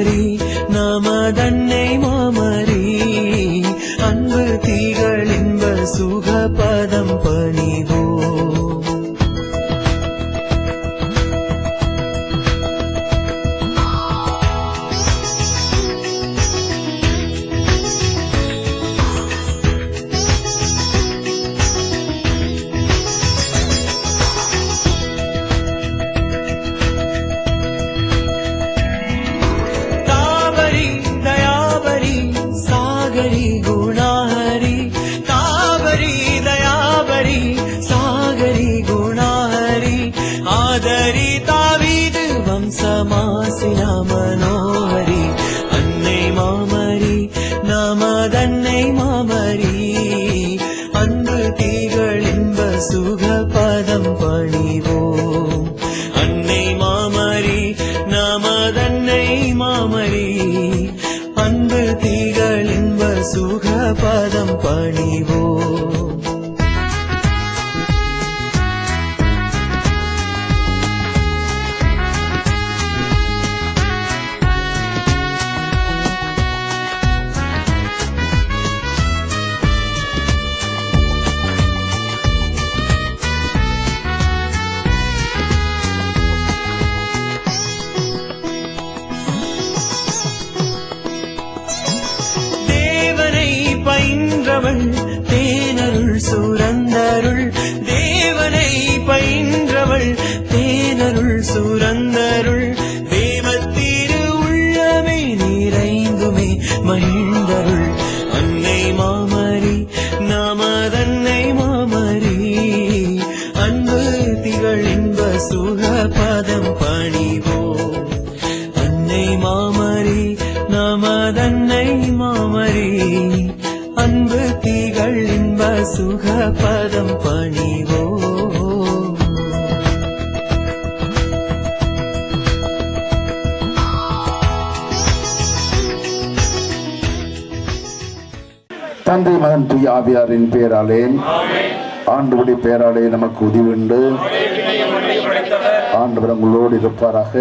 மாமரி நமதன்னை மாமரி அன்பு தீகள் இன்ப சுகபதம் பணிவோ தாவரி தயாவரி சாகரி குணாஹரி தாவரி தயாவரி சாகரி குணாஹரி ஆதரி தாவீது வம்சமாசின மனோஹரி அன்னை மாமரி நமதன்னை மாமரி அன்பு தீகள் இன்ப சுகபதம் பணிவோம் அன்னை மாமரி நமதன்னை மாமரி அன்பு தீகள் இன்ப சுகபதம் பணிவோம் தேவனை பயின்றவள் தேனருள் சுரந்தருள் தேவனை பயின்றவள் தேனருள் சுரந்தருள் தேவத்திரு உள்ளமே நிறைந்துமே மகிழ்ந்தருள் அன்னை மாமரி நமதன்னை மாமரி அன்பு திகழ் இன்ப சுகபதம் பணிவோம் அன்னை மாமரி நமதன்னை மாமரி அன்பு தீகள் இன்ப சுகபதம் பணிவோ தந்தை மகன் தூய ஆவியாரின் பெயராலே ஆண்டவருடைய பெயராலே நமக்கு உதவிண்டு ஆண்டவர் உங்களோடு இருப்பாராக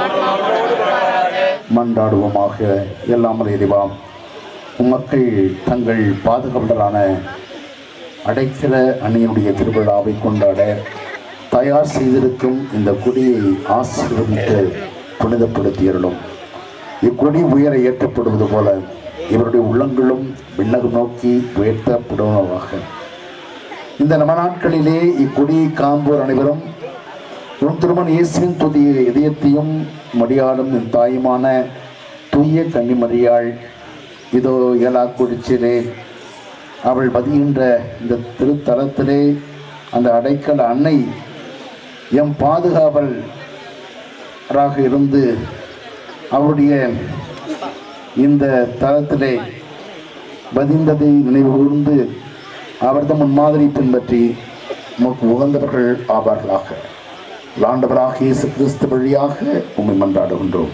மன்றாடுவோமாக எல்லாம் இறைவாம் மக்கள் தங்கள் பாதுகாவலரான அடைக்கல அணியினுடைய திருவிழாவை கொண்டாட தயார் செய்திருக்கும் இந்த கொடியை ஆசீர்வதித்து புனிதப்படுத்தியருளும் இக்கொடி உயர ஏற்றப்படுவது போல இவருடைய உள்ளங்களும் விண்ணகம் நோக்கி உயர்த்தப்படுவதாக இந்த நம்ம நாட்களிலே இக்கொடியை காண்போர் அனைவரும் உன் திருமண இயேசுவின் துதிய இதயத்தையும் மடியாடும் என் தாயுமான தூய கன்னிமரியாள் இதோ ஏலா குடிச்சிலே அவள் பதிகின்ற இந்த திருத்தலத்திலே அந்த அடைக்கல அன்னை எம் பாதுகாவலராக இருந்து அவருடைய இந்த தலத்திலே பதிந்ததை நினைவு கூர்ந்து அவரது முன்மாதிரி பின்பற்றி நமக்கு உகந்தவர்கள் ஆவார்களாக ஆண்டவராக இயேசு கிறிஸ்து வழியாக உண்மை மன்றாடுகின்றோம்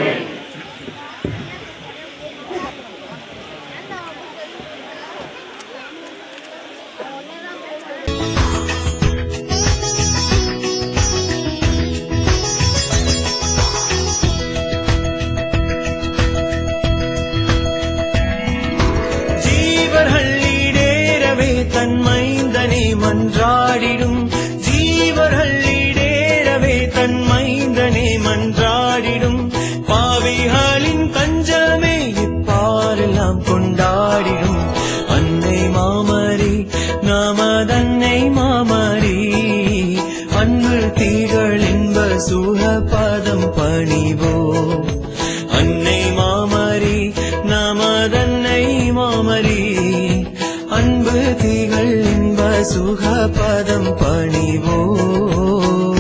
ஜீவர்கள் ஈடேறவே தன் மைந்தனை மன்றாடிடும் ஜீவர்கள் ஈடேறவே தன் மைந்தனை மன்றாடிடும் பாவிகளின் தஞ்சமே இப்பாரெல்லாம் கொண்டாடிடும் அன்னை மாமரி நமதன்னை மாமரி அன்பு தீகள் இன்ப சுகபதம் பணிவோம் அன்னை மாமரி நமதன்னை மாமரி அன்பு தீகள் இன்ப சுகபதம் பணிவோம்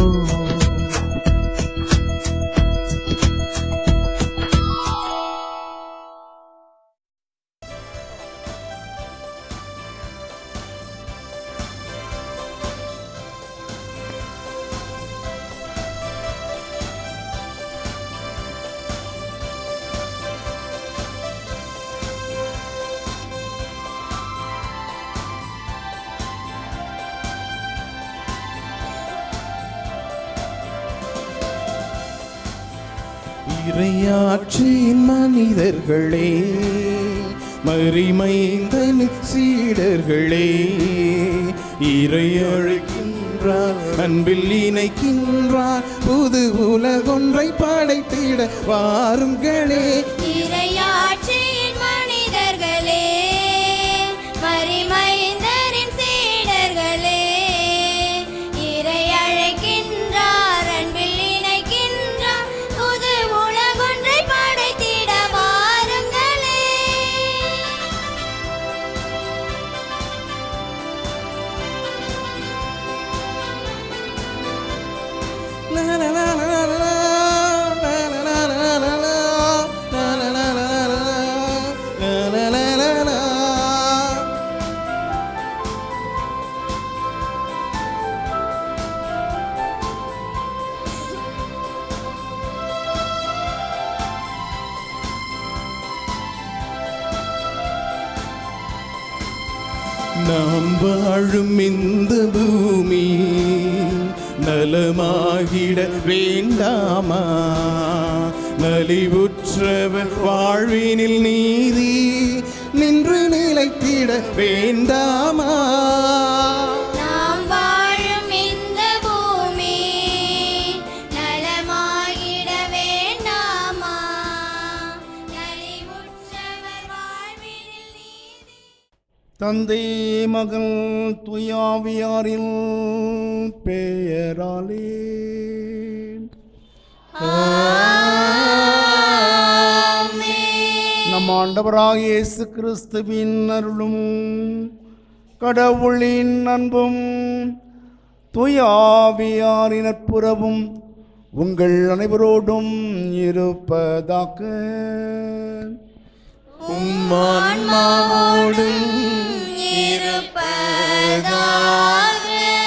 இறையாட்சியின் மனிதர்களே மறிமைந்தன் சீடர்களே இறை அழைக்கின்றார் அன்பில் இணைக்கின்றார் புது உலகொன்றை படைத்திட வாருங்களே இறையாட்சியின் மனிதர்களே மறிமைந்தரின் சீடர்களே இறை அழைக்கின்றார் அன்பில் இணைக்கின்றார் புது உலகொன்றை படைத்திட வாருங்களே நாம் வாழும் இந்த பூமி நலமாகிட வேண்டாமா நலிவுற்றவர் வாழ்வினில் நீதி நின்று நிலைத்திட வேண்டாமா நாம் வாழும் இந்த பூமி நலமாகிட வேண்டாமா நலிவுற்றவர் வாழ்வினில் நீதி தந்தை மகன் துயாவியாரின் பெயராலே நம் ஆண்டவராக இயேசு கிறிஸ்துவின் அருளும் கடவுளின் அன்பும் துயாவியாரின் நட்புறவும் உங்கள் அனைவரோடும் இருப்பதாக ஆன்மாவோடும் இருப்பதாக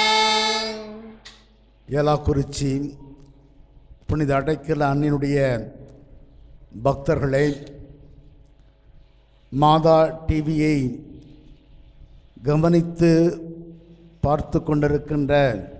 ஏலாக்குறிச்சி புனித அடைக்கல அன்னினுடைய பக்தர்களை மாதா டிவியை கவனித்து பார்த்து கொண்டிருக்கின்ற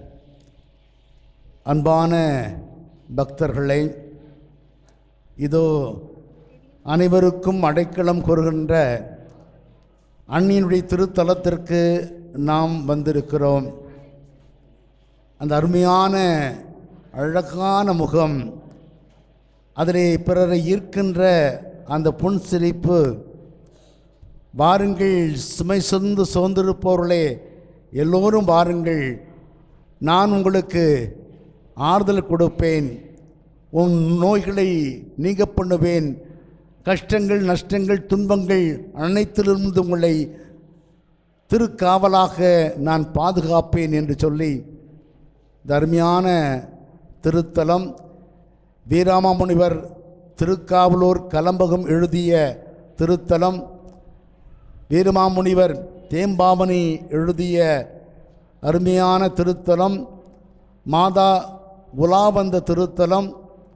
அன்பான பக்தர்களை இதோ அனைவருக்கும் அடைக்கலம் கூறுகின்ற அன்னியினுடைய திருத்தலத்திற்கு நாம் வந்திருக்கிறோம் அந்த அருமையான அழகான முகம் அதிலே பிறரை ஈர்க்கின்ற அந்த புன்சிரிப்பு வாருங்கள் சுமை சொந்து சோர்ந்திருப்பவர்களே எல்லோரும் வாருங்கள் நான் உங்களுக்கு ஆறுதல் கொடுப்பேன் உன் நோய்களை நீங்க பண்ணுவேன் கஷ்டங்கள் நஷ்டங்கள் துன்பங்கள் அனைத்திலிருந்து உங்களை திருக்காவலாக நான் பாதுகாப்பேன் என்று சொல்லி இந்த அருமையான திருத்தலம் வீராமாமுனிவர் திருக்காவலூர் கலம்பகம் எழுதிய திருத்தலம் வீரமாமுனிவர் தேம்பாவனி எழுதிய அருமையான திருத்தலம் மாதா உலா வந்த திருத்தலம்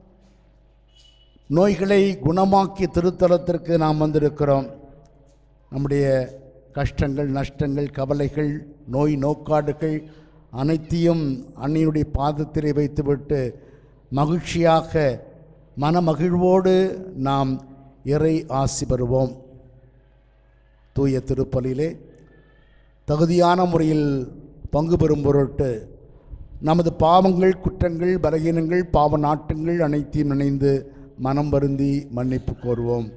நோய்களை குணமாக்கிய திருத்தலத்திற்கு நாம் வந்திருக்கிறோம் நம்முடைய கஷ்டங்கள் நஷ்டங்கள் கவலைகள் நோய் நோக்காடுகள் அனைத்தையும் அன்னையுடைய பாதத்திலே வைத்துவிட்டு மகிழ்ச்சியாக மனமகிழ்வோடு நாம் இறை ஆசி பெறுவோம் தூய திருப்பலியிலே தகுதியான முறையில் பங்கு பெறும் பொருட்டு நமது பாவங்கள் குற்றங்கள் பலகீனங்கள் பாவ நாட்டங்கள் அனைத்தையும் நினைந்து மனம் வருந்தி மன்னிப்பு கோருவோம்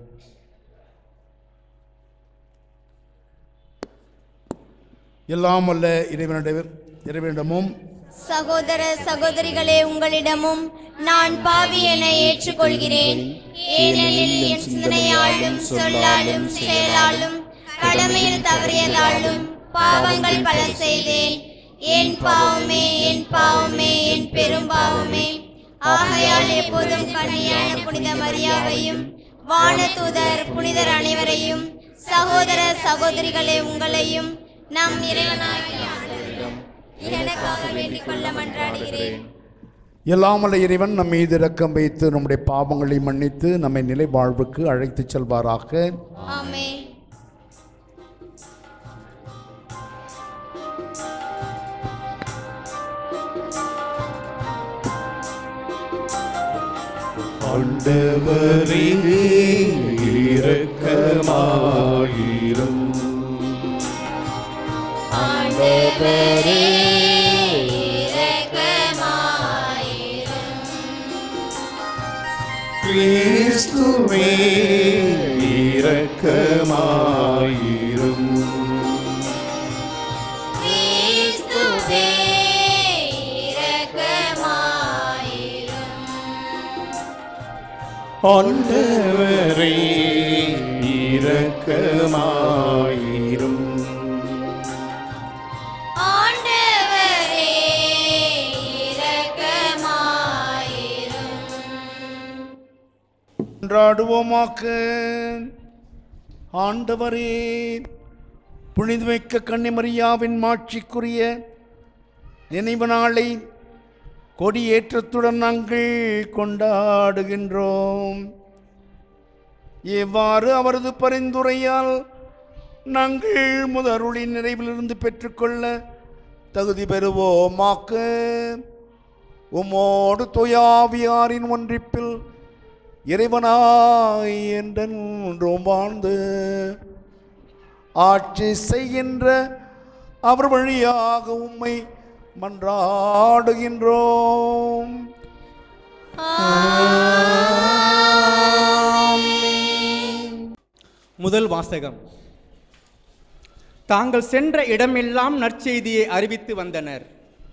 எல்லாம் வல்ல இறைவனிட இறைவனிடமும் சகோதர சகோதரிகளே உங்களிடமும் நான் பாவி என ஏற்றுக்கொள்கிறேன் ஏனெனில் என் சிந்தனையாலும் சொல்லாலும் செயலாலும் கடமையில் தவறியதாலும் பாவங்கள் பல செய்தேன் என் பாவமே என் பாவமே என் பெரும் பாவமே ஆகையால் எப்போதும் கண்ணியான புனித மரியாவையும் வானதூதர் புனிதர் அனைவரையும் சகோதர சகோதரிகளே உங்களையும் நம் இறைவனாகிய ஆண்டவரிடம் எனக்காக வேண்டிக் கொள்ள மன்றாடுகிறேன் எல்லாம் வல்ல இறைவன் நம் மீது இரக்கம் வைத்து நம்முடைய பாவங்களை மன்னித்து நம்மை நிலை வாழ்வுக்கு அழைத்துச் செல்வாராக ஆமென் ஆண்டவரே இரக்கமாயிரும் ஆண்டவரே இரக்கமாயிரும் கிறிஸ்துவே இரக்கமாயிரும் கிறிஸ்துவே இரக்கமாயிரும் ஆண்டவரே இரக்கமாயிரும் ஆண்டவரே இரக்கமாயிரும் கொண்டாடுவோமாக்க ஆண்டவரே புனிதமிக்க கன்னிமரியாவின் மாட்சிக்குரிய நினைவு நாளை கொடியேற்றத்துடன் நாங்கள் கொண்டாடுகின்றோம் எவ்வாறு அவரது பரிந்துரையால் நாங்கள் முதருளின் நிறைவிலிருந்து பெற்றுக்கொள்ள தகுதி பெறுவோமாக்க உம்மோடு தொயாவியாரின் ஒன்றிப்பில் இறைவனாய் என்றென்றும் வாழ்ந்து ஆட்சி செய்கின்ற அவர் வழியாக உம்மை மன்றாடுகின்றோம் முதல் வாசகம் தாங்கள் சென்ற இடமெல்லாம் நற்செய்தியை அறிவித்து வந்தனர்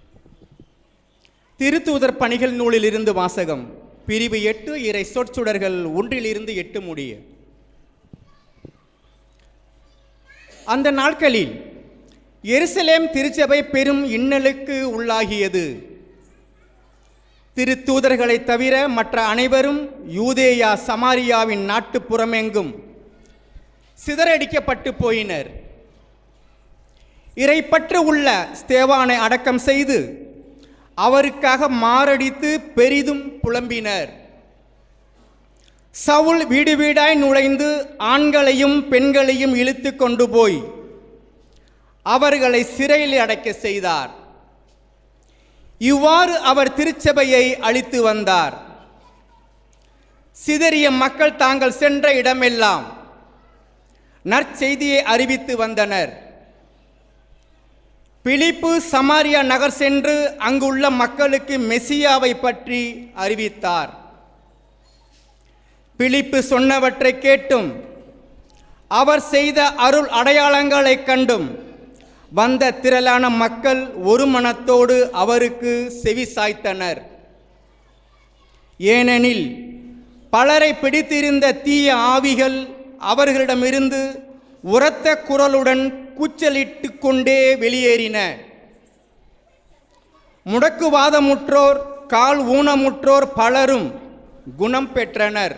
திருத்தூதர் பணிகள் நூலிலிருந்து வாசகம் பிரிவு எட்டு இறை சொற்சுடர்கள் ஒன்றிலிருந்து எட்டு முடிய அந்த நாட்களில் எருசலேம் திருச்சபை பெரும் இன்னலுக்கு உள்ளாகியது திருத்தூதர்களைத் தவிர மற்ற அனைவரும் யூதேயா சமாரியாவின் நாட்டுப்புறமெங்கும் சிதறடிக்கப்பட்டு போயினர் இறைப்பற்று உள்ள ஸ்தேவானை அடக்கம் செய்து அவருக்காக மாரடித்து பெரிதும் புலம்பினர் சவுல் வீடு வீடாய் நுழைந்து ஆண்களையும் பெண்களையும் இழுத்து கொண்டு போய் அவர்களை சிறையில் அடைக்க செய்தார் இவ்வாறு அவர் திருச்சபையை அழித்து வந்தார் சிதறிய மக்கள் தாங்கள் சென்ற இடமெல்லாம் நற்செய்தியை அறிவித்து வந்தனர் பிலிப்பு சமாரியா நகர் சென்று அங்குள்ள மக்களுக்கு மெசியாவை பற்றி அறிவித்தார் பிலிப்பு சொன்னவற்றை கேட்டும் அவர் செய்த அருள் அடையாளங்களைக் கண்டும் வந்த திரளான மக்கள் ஒரு மனத்தோடு அவருக்கு செவி சாய்த்தனர் ஏனெனில் பலரை பிடித்திருந்த தீய ஆவிகள் அவர்களிடமிருந்து உரத்த குரலுடன் கூச்சலிட்டு கொண்டே வெளியேறின முடக்குவாதமுற்றோர் கால் ஊனமுற்றோர் பலரும் குணம் பெற்றனர்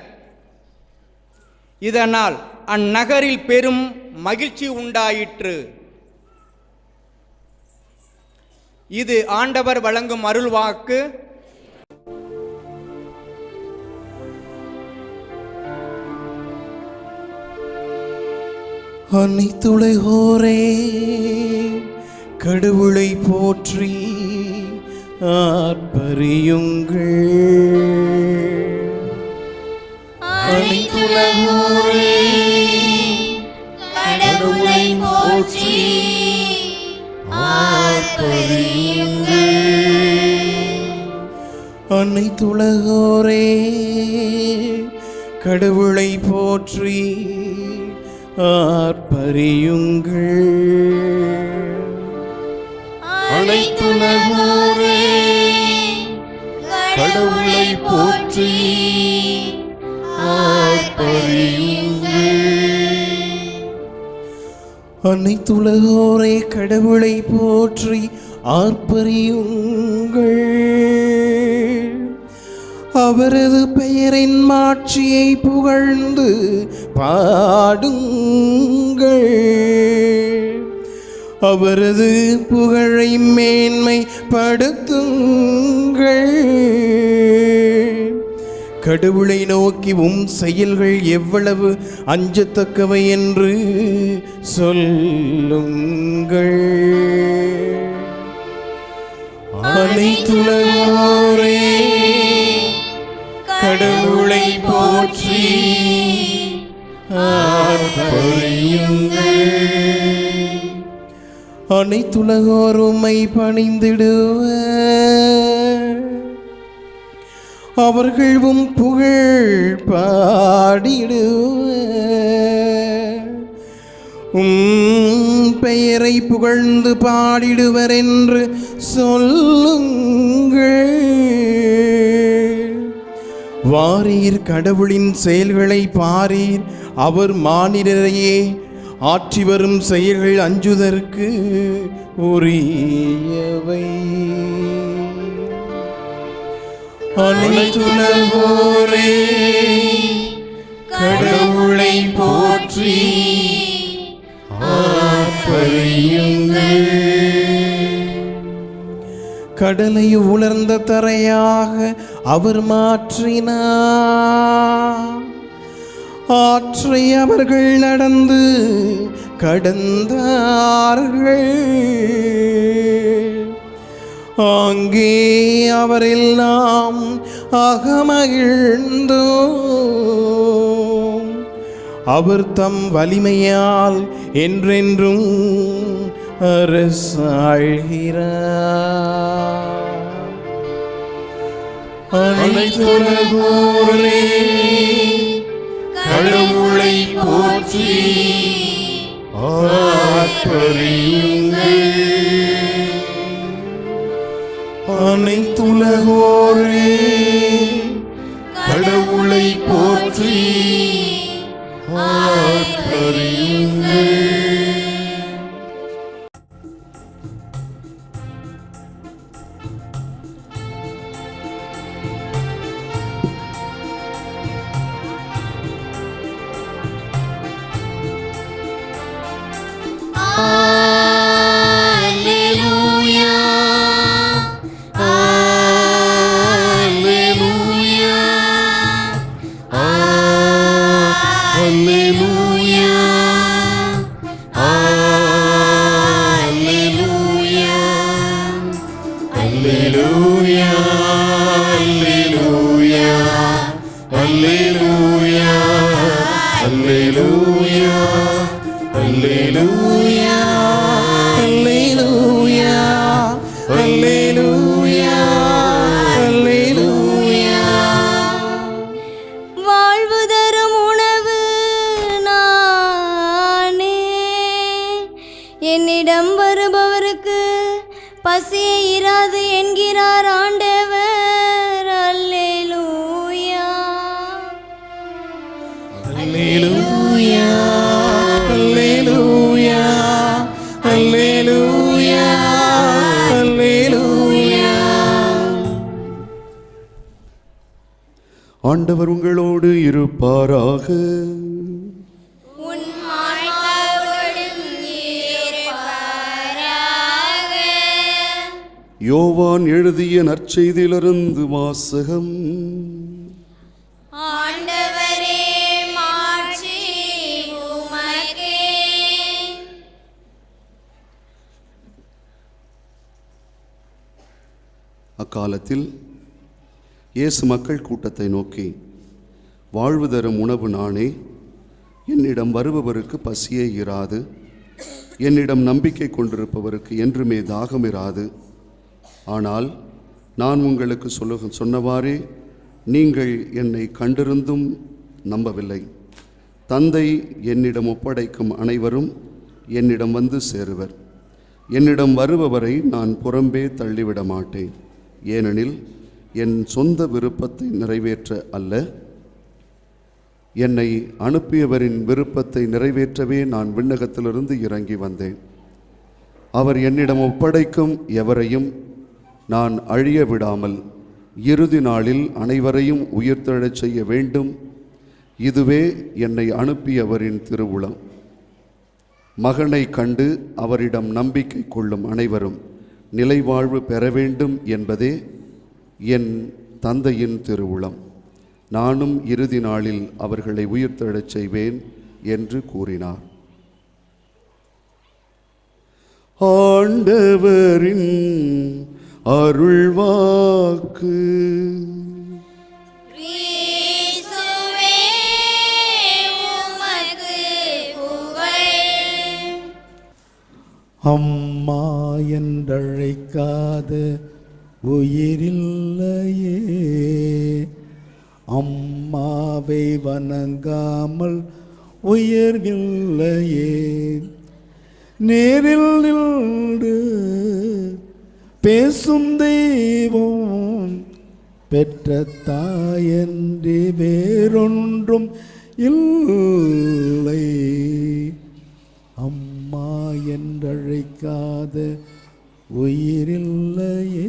இதனால் அந்நகரில் பெரும் மகிழ்ச்சி உண்டாயிற்று இது ஆண்டவர் வழங்கும் அருள்வாக்கு அனைத்துலகோரே கடவுளை போற்றி ஆர்ப்பரியுங்கள் அனைத்துலகோரே கடவுளை போற்றி ஆர்ப்பரியுங்கள் அனைத்துலகோரே கடவுளை போற்றி ஆர்ப்பரியுங்கள் அனைத்துலகோரே கடவுளை போற்றி ஆர்ப்பரியுங்கள் அனைத்துலகோரே கடவுளை போற்றி ஆர்ப்பரியுங்கள் அவரது பெயரின் மாட்சியை புகழ்ந்து பாடுங்கள் அவரது புகழை மேன்மைப்படுத்துங்கள் கடவுளை நோக்கி உம் செயல்கள் எவ்வளவு அஞ்சத்தக்கவை என்று சொல்லுங்கள் அனைத்துலகோரே கடவுளை போற்றி ஆர்ப்பரியுங்கள் அனைத்துலகோர் உம்மை பணிந்திடுவர் அவர்கள் உம் புகழ் பாடிடுவர் உம் பெயரை புகழ்ந்து பாடிடுவர் என்று சொல்லுங்கள் வாரீர் கடவுளின் செயல்களை பாரீர் அவர் மானிடரையே ஆற்றி வரும் செயல்கள் அஞ்சுதற்கு உரியவை அனைத்துலகோரே கடவுளை போற்றி கடலை உலர்ந்த தரையாக அவர் மாற்றினார் ஆற்றை அவர்கள் நடந்து கடந்தார்கள் அங்கே அவரெல்லாம் அகமகிழ்ந்தோம் அவர் தம் வலிமையால் என்றென்றும் அரசாழ்கிறார் அனைத்துலகோரே கடவுளை போற்றி அனைத்துலகோரே கடவுளை போற்றி Alleluia. Alleluia. Alleluia. Alleluia. Alleluia. Alleluia. Alleluia. Alleluia. அல்லேலூயா அல்லேலூயா அல்லேலூயா வாழ்வு தரும் உணவு நானே என்னிடம் வருபவருக்கு பசியே இராது என்கிறார் ஆண்டவர் அல்லேலூயா அல்லேலூயா அல்லேலூயா அல்லேலூயா அல்லேலூயா ஆண்டவர் உங்களோடு இருப்பாராக உன் ஆன்மாவோடும் இருப்பாராக. யோவான் எழுதிய நற்செய்தியிலிருந்து வாசகம் ஆண்டவரே மாட்சி உமக்கே அக்காலத்தில் இயேசு மக்கள் கூட்டத்தை நோக்கி வாழ்வு தரும் உணவு நானே என்னிடம் வருபவருக்கு பசியே இராது என்னிடம் நம்பிக்கை கொண்டிருப்பவருக்கு என்றுமே தாகம் இராது ஆனால் நான் உங்களுக்கு சொல்ல சொன்னவாறே நீங்கள் என்னை கண்டிருந்தும் நம்பவில்லை தந்தை என்னிடம் ஒப்படைக்கும் அனைவரும் என்னிடம் வந்து சேருவர் என்னிடம் வருபவரை நான் புறம்பே தள்ளிவிட மாட்டேன் ஏனெனில் என் சொந்த விருப்பத்தை நிறைவேற்ற அல்ல என்னை அனுப்பியவரின் விருப்பத்தை நிறைவேற்றவே நான் விண்ணகத்திலிருந்து இறங்கி வந்தேன் அவர் என்னிடம் ஒப்படைக்கும் எவரையும் நான் அழிய விடாமல் இறுதி நாளில் அனைவரையும் உயிர்த்தெழச் செய்ய வேண்டும் இதுவே என்னை அனுப்பியவரின் திருவுளம் மகனை கண்டு அவரிடம் நம்பிக்கை கொள்ளும் அனைவரும் நிலைவாழ்வு பெற வேண்டும் என்பதே என் தந்தையின் திருவுளம் நானும் இறுதி நாளில் அவர்களை உயிர்த்தெழச் செய்வேன் என்று கூறினார் ஆண்டவரின் அருள்வாக்கு கிறிஸ்துவே அம்மா என்றழைக்காத உயிரில்லையே அம்மாவை வணங்காமல் உயர்வில்லையே நேரில் நின்று பேசும் தெய்வம் பெற்ற தாயன்றி வேறொன்றும் இல்லை அம்மா என்றழைக்காத உயிரில்லையே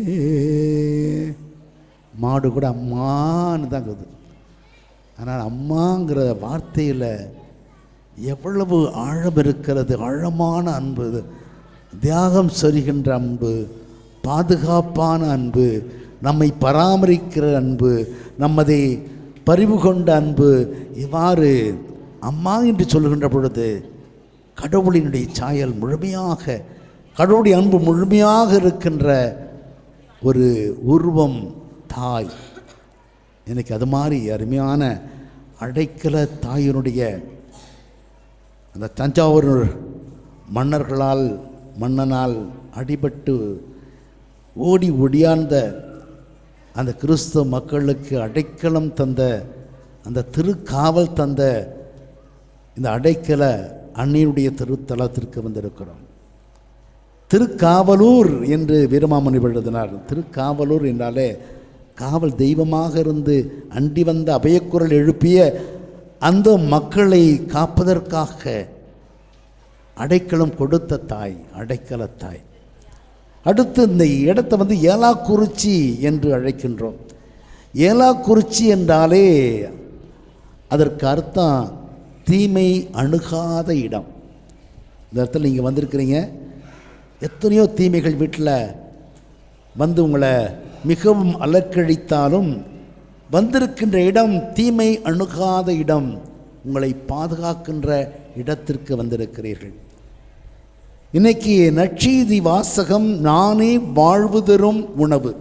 மாடு கூட அம்மான்னு தான் இருக்குது ஆனால் அம்மாங்கிற வார்த்தையில் எவ்வளவு ஆழம் இருக்கிறது ஆழமான அன்பு இது. தியாகம் சொரிகின்ற அன்பு பாதுகாப்பான அன்பு நம்மை பராமரிக்கிற அன்பு நம்மதை பரிவு கொண்ட அன்பு இவ்வாறு அம்மா என்று சொல்கின்ற பொழுது கடவுளினுடைய சாயல் முழுமையாக கடவுளுடைய அன்பு முழுமையாக இருக்கின்ற ஒரு உருவம் தாய் எனக்கு அது மாதிரி அருமையான அடைக்கல தாயினுடைய அந்த தஞ்சாவூர் மன்னர்களால் மன்னனால் அடிபட்டு ஓடி ஒடியாந்த அந்த கிறிஸ்தவ மக்களுக்கு அடைக்கலம் தந்த அந்த திருக்காவல் தந்த இந்த அடைக்கல அன்னையுடைய திருத்தலத்திற்கு வந்திருக்கிறோம் திருக்காவலூர் என்று வீரமாமுனி எழுதினார் திருக்காவலூர் என்றாலே காவல் தெய்வமாக இருந்து அண்டி வந்த அபயக்குரல் எழுப்பிய அந்த மக்களை காப்பதற்காக அடைக்கலம் கொடுத்த தாய் அடைக்கல தாய் அடுத்து இந்த இடத்தை வந்து ஏலாக்குறிச்சி என்று அழைக்கின்றோம் ஏலாக்குறிச்சி என்றாலே அதற்கு அர்த்தம் தீமை அணுகாத இடம் இந்த இடத்துல நீங்கள் வந்திருக்கிறீங்க எத்தனையோ தீமைகள் வீட்டில் வந்து உங்களை மிகவும் அலக்கழித்தாலும் வந்திருக்கின்ற இடம் தீமை அணுகாத இடம் உங்களை பாதுகாக்கின்ற இடத்திற்கு வந்திருக்கிறீர்கள் இன்னைக்கு நற்செய்தி வாசகம் நானே வாழ்வு தரும் உணவு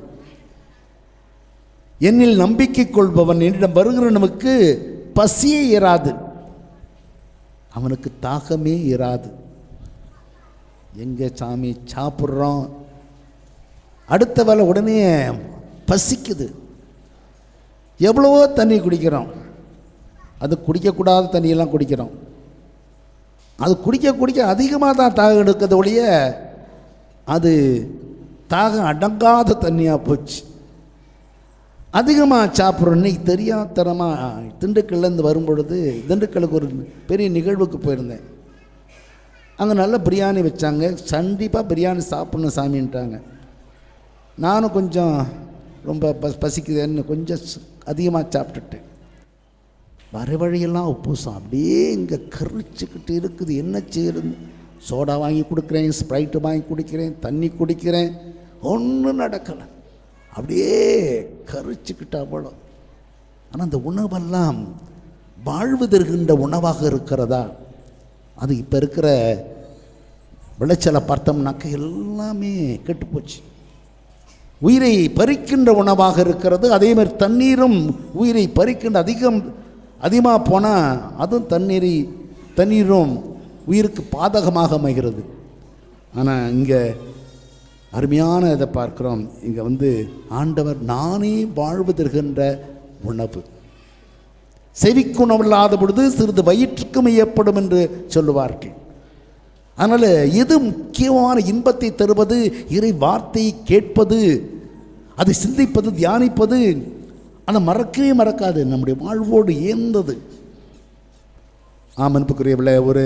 என்னில் நம்பிக்கை கொள்பவன் என்னிடம் வருகிறவனுக்கு பசியே இராது அவனுக்கு தாகமே இராது எங்கே சாமி சாப்பிட்றோம் அடுத்த வேலை உடனே பசிக்குது எவ்வளவோ தண்ணி குடிக்கிறோம் அது குடிக்கக்கூடாத தண்ணியெல்லாம் குடிக்கிறோம் அது குடிக்க குடிக்க அதிகமாக தான் தாகம் எடுக்கிறது ஒழிய அது தாகம் அடங்காத தண்ணியாக போச்சு அதிகமாக சாப்பிட்றோம் இன்னைக்கு தெரியாதனமாக திண்டுக்கல்லேருந்து வரும்பொழுது திண்டுக்கலுக்கு ஒரு பெரிய நிகழ்வுக்கு போயிருந்தேன் அங்கே நல்ல பிரியாணி வச்சாங்க கண்டிப்பாக பிரியாணி சாப்பிட்ணும் சாமின்ட்டாங்க நானும் கொஞ்சம் ரொம்ப பஸ் பசிக்குதுன்னு கொஞ்சம் அதிகமாக சாப்பிட்டுட்டேன் வர வழியெல்லாம் உப்புசம் அப்படியே இங்கே கரிச்சுக்கிட்டு இருக்குது என்ன செய்யறது சோடா வாங்கி கொடுக்குறேன் ஸ்ப்ரைட்டு வாங்கி குடிக்கிறேன் தண்ணி குடிக்கிறேன் ஒன்றும் நடக்கலை அப்படியே கரிச்சுக்கிட்டு அவ்வளோ ஆனால் அந்த உணவெல்லாம் வாழ்வு தருகின்ற உணவாக இருக்கிறதா அது இப்போ இருக்கிற விளைச்சலை பார்த்தோம்னாக்க எல்லாமே கெட்டுப்போச்சு உயிரை பறிக்கின்ற உணவாக இருக்கிறது அதே மாதிரி தண்ணீரும் உயிரை பறிக்கின்ற அதிகம் அதிகமாக போனால் அதுவும் தண்ணீரை தண்ணீரும் உயிருக்கு பாதகமாக அமைகிறது ஆனால் இங்கே அருமையான இதை பார்க்குறோம் இங்கே வந்து ஆண்டவர் நானே வாழ்வு தருகின்ற உணவு செவிக்குணவில்லாத பொழுது சிறிது வயிற்றுக்கும் ஏற்படும் என்று சொல்லுவார்கள் அதனால் எது முக்கியமான இன்பத்தை தருவது இறை வார்த்தையை கேட்பது அதை சிந்திப்பது தியானிப்பது ஆனால் மறக்கவே மறக்காது நம்முடைய வாழ்வோடு ஏந்தது ஆமன்புக்குரியவில் ஒரு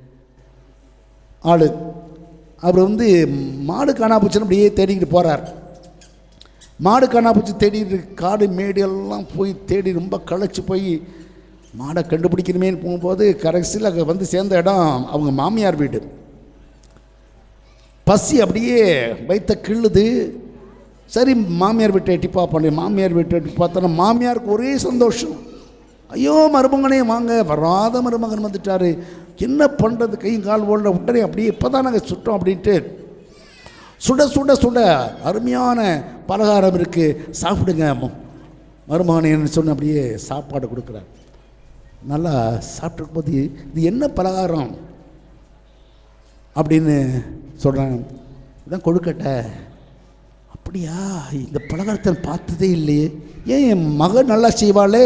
ஆள் அவர் வந்து மாடு காணாப்பூச்சின்னு அப்படியே தேடிக்கிட்டு போகிறார் மாடு காணாப்பூச்சி தேடிட்டு காடு மேடு எல்லாம் போய் தேடி ரொம்ப களைச்சி போய் மாடை கண்டுபிடிக்கணுமேன்னு போகும்போது கடைசியில் அங்கே வந்து சேர்ந்த இடம் அவங்க மாமியார் வீடு பசி அப்படியே வைத்த கிள்ளுது சரி மாமியார் வீட்டை எட்டி பார்ப்போம் மாமியார் வீட்டை எட்டி பார்த்தோன்னா மாமியாருக்கு ஒரே சந்தோஷம் ஐயோ மருமகனே வாங்க வராத மருமகன் வந்துட்டாரு என்ன பண்ணுறது கையும் கால் ஓடுற உடனே அப்படியே இப்போ தான் நாங்கள் சுட்டோம் அப்படின்ட்டு சுட சுட சுட அருமையான பலகாரம் இருக்குது சாப்பிடுங்க மருமகனேன்னு சொன்ன அப்படியே சாப்பாடு கொடுக்குறாரு நல்லா சாப்பிட்டுருக்கும் போது இது என்ன பலகாரம் அப்படின்னு சொல்கிறாங்க இதான் கொழுக்கட்டை அப்படியா இந்த பலகாரத்தை பார்த்ததே இல்லையே ஏன் என் மகன் நல்லா செய்வாளே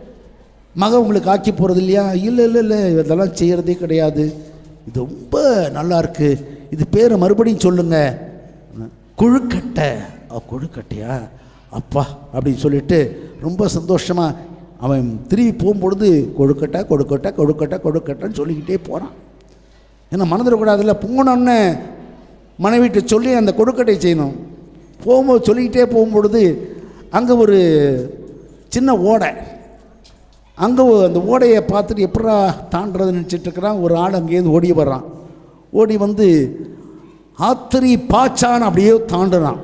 மகன் உங்களுக்கு ஆக்கி போகிறது இல்லையா இல்லை இல்லை இல்லை இதெல்லாம் செய்கிறதே கிடையாது இது ரொம்ப நல்லா இருக்கு இது பேரை மறுபடியும் சொல்லுங்க கொழுக்கட்டை அ, கொழுக்கட்டையா அப்பா அப்படின்னு சொல்லிட்டு ரொம்ப சந்தோஷமாக அவன் திரும்பி போகும்பொழுது கொழுக்கட்டை கொழுக்கட்டை கொழுக்கட்டை கொழுக்கட்டைன்னு சொல்லிக்கிட்டே போகிறான் ஏன்னா மறந்துடக்கூடாதுல்ல போனோன்னே மனைவிட்ட சொல்லி அந்த கொழுக்கட்டை செய்யணும் போகும்போது சொல்லிக்கிட்டே போகும்பொழுது அங்கே ஒரு சின்ன ஓடை அங்கே அந்த ஓடையை பார்த்துட்டு எப்படா தாண்டுறதுன்னு நினச்சிட்டு இருக்கிறான் ஒரு ஆள் அங்கேருந்து ஓடி வர்றான் ஓடி வந்து ஆத்திரி பாச்சான் அப்படியே தாண்டுறான்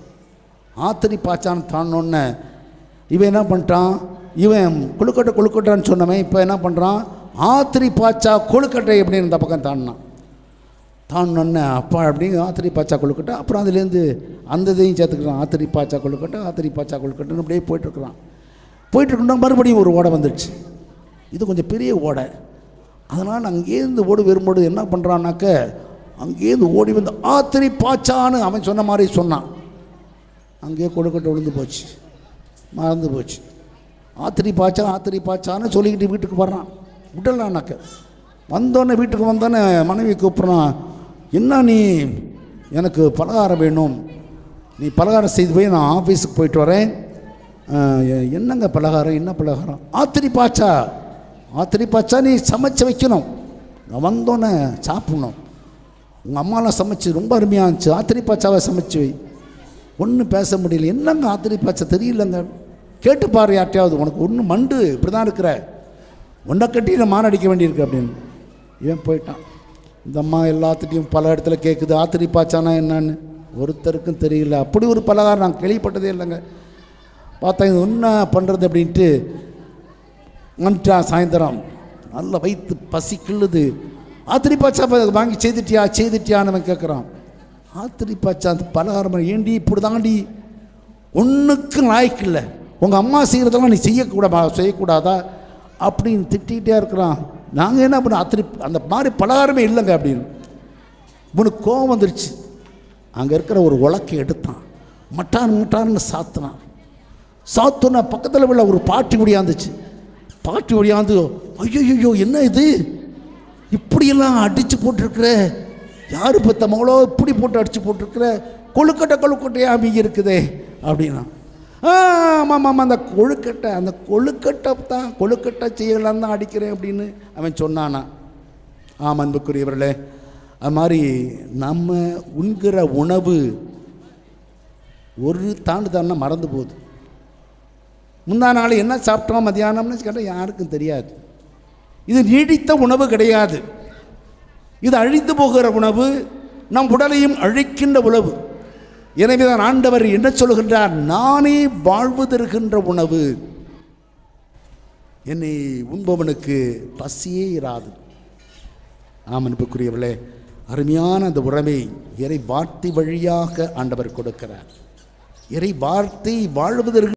ஆத்திரி பாச்சான் தாண்டினோடனே இவன் என்ன பண்ணிட்டான் இவன் கொழுக்கட்டை கொழுக்கட்டைன்னு சொன்னவன் இப்போ என்ன பண்ணுறான் ஆத்திரி பாச்சா கொழுக்கட்டை அப்படின்னு இந்த பக்கம் தாண்டினான் தாண்டினோடனே அப்பா அப்படின்னு ஆத்திரி பாச்சா கொழுக்கட்டை அப்புறம் அதுலேருந்து அந்த இதையும் சேர்த்துக்கிறான் ஆத்திரி பாச்சா கொழுக்கட்டை ஆத்திரி பாச்சா கொழுக்கட்டைன்னு அப்படியே போயிட்டுருக்குறான் போயிட்டுருக்கோம் மறுபடியும் ஒரு ஓடை வந்துடுச்சு இது கொஞ்சம் பெரிய ஓடை அதனால் அங்கேருந்து ஓடி வரும்போது என்ன பண்ணுறான்னாக்க அங்கேருந்து ஓடி வந்து ஆத்திரி பாச்சான்னு அவன் சொன்ன மாதிரி சொன்னான் அங்கேயே கொழுக்கட்டை விழுந்து போச்சு மறந்து போச்சு ஆத்திரி பாச்சா ஆத்திரி பாச்சான்னு சொல்லிக்கிட்டு வீட்டுக்கு வர்றான் விடலான்னாக்க வந்தோடனே வீட்டுக்கு வந்தோடனே மனைவி கூப்பிட்றான் என்ன நீ எனக்கு பலகாரம் வேணும் நீ பலகாரம் செய்து போய் நான் ஆஃபீஸுக்கு போயிட்டு வரேன் அஹ், எ- என்னங்க பலகாரம் என்ன பலகாரம் ஆத்திரி பாச்சா ஆத்திரி பாச்சா நீ சமைச்சு வைக்கணும் நான் வந்தோடனே சாப்பிடணும் உங்கள் அம்மாலாம் சமைச்சு ரொம்ப அருமையாக இருந்துச்சு ஆத்திரி பாச்சாவை சமைச்சு வை ஒன்றும் பேச முடியல என்னங்க ஆத்திரி பாச்சா தெரியலங்க கேட்டு பாரு யார்ட்டையாவது உனக்கு ஒன்றும் மண்டு இப்படி தான் இருக்கிற உன்னை கட்டி நான் மானடிக்க வேண்டியிருக்கு அப்படின்னு இவன் போயிட்டான் இந்த அம்மா எல்லாத்துட்டையும் பல இடத்துல கேட்குது ஆத்திரி பாச்சானா என்னன்னு ஒருத்தருக்கும் தெரியல அப்படி ஒரு பலகாரம் நான் கேள்விப்பட்டதே இல்லைங்க பார்த்தா இது என்ன பண்ணுறது அப்படின்ட்டு வந்துட்டான் சாயந்தரம் நல்ல வயிற்று பசி கிள்ளுது ஆத்திரி பாச்சா ப- வாங்கி செய்துட்டியா செய்துட்டியான்னு அவன் கேட்குறான் ஆத்திரி பாச்சா அந்த பலகாரம் ஏண்டி இப்படி தாண்டி ஒன்றுக்கும் லாய்க்கு இல்லை உங்கள் அம்மா செய்கிறதெல்லாம் நீ செய்யக்கூடாதா செய்யக்கூடாதா அப்படின்னு திட்டிகிட்டே இருக்கிறான் நாங்கள் என்ன பண்ண ஆத்திரி அந்த மாதிரி பலகாரமே இல்லைங்க அப்படின்னு இவனுக்கு கோவம் வந்துருச்சு அங்கே இருக்கிற ஒரு உலக்கை எடுத்தான் மட்டான் மட்டான்னு சாத்தினான் சாத்துன பக்கத்தில் உள்ள ஒரு பாட்டி ஒடியாந்துச்சு பாட்டி ஒடியாந்து ஐயோ என்ன இது இப்படியெல்லாம் அடித்து போட்டிருக்கிற யார் பெத்த மகளோ இப்படி போட்டு அடித்து போட்டிருக்கிற கொழுக்கட்டை கொழுக்கட்டையா மீங்க இருக்குதே அப்படின்னா ஆ ஆமாம் ஆமாம் அந்த கொழுக்கட்டை அந்த கொழுக்கட்டை தான் கொழுக்கட்டை செய்யலாம் தான் அடிக்கிறேன் அப்படின்னு அவன் சொன்னானா ஆம் அன்புக்குரியவர்களே அது மாதிரி நம்ம உண்கிற உணவு ஒரு தாண்டு தாண்டா மறந்து போகுது முந்தா நாள் என்ன சாப்பிட்டோம் மத்தியானம்னு கேட்டால் யாருக்கும் தெரியாது இது நீடித்த உணவு கிடையாது இது அழிந்து போகிற உணவு நம் உடலையும் அழிக்கின்ற உணவு எனவே தான் ஆண்டவர் என்ன சொல்கின்றார் நானே வாழ்வு தருகின்ற உணவு என்னை உண்பவனுக்கு பசியே இராது ஆம் அன்புக்குரியவர்களே அருமையான அந்த உறவை இறை வார்த்தை வழியாக ஆண்டவர் கொடுக்கிறார் இறை வார்த்தை வாழ்வதற்கு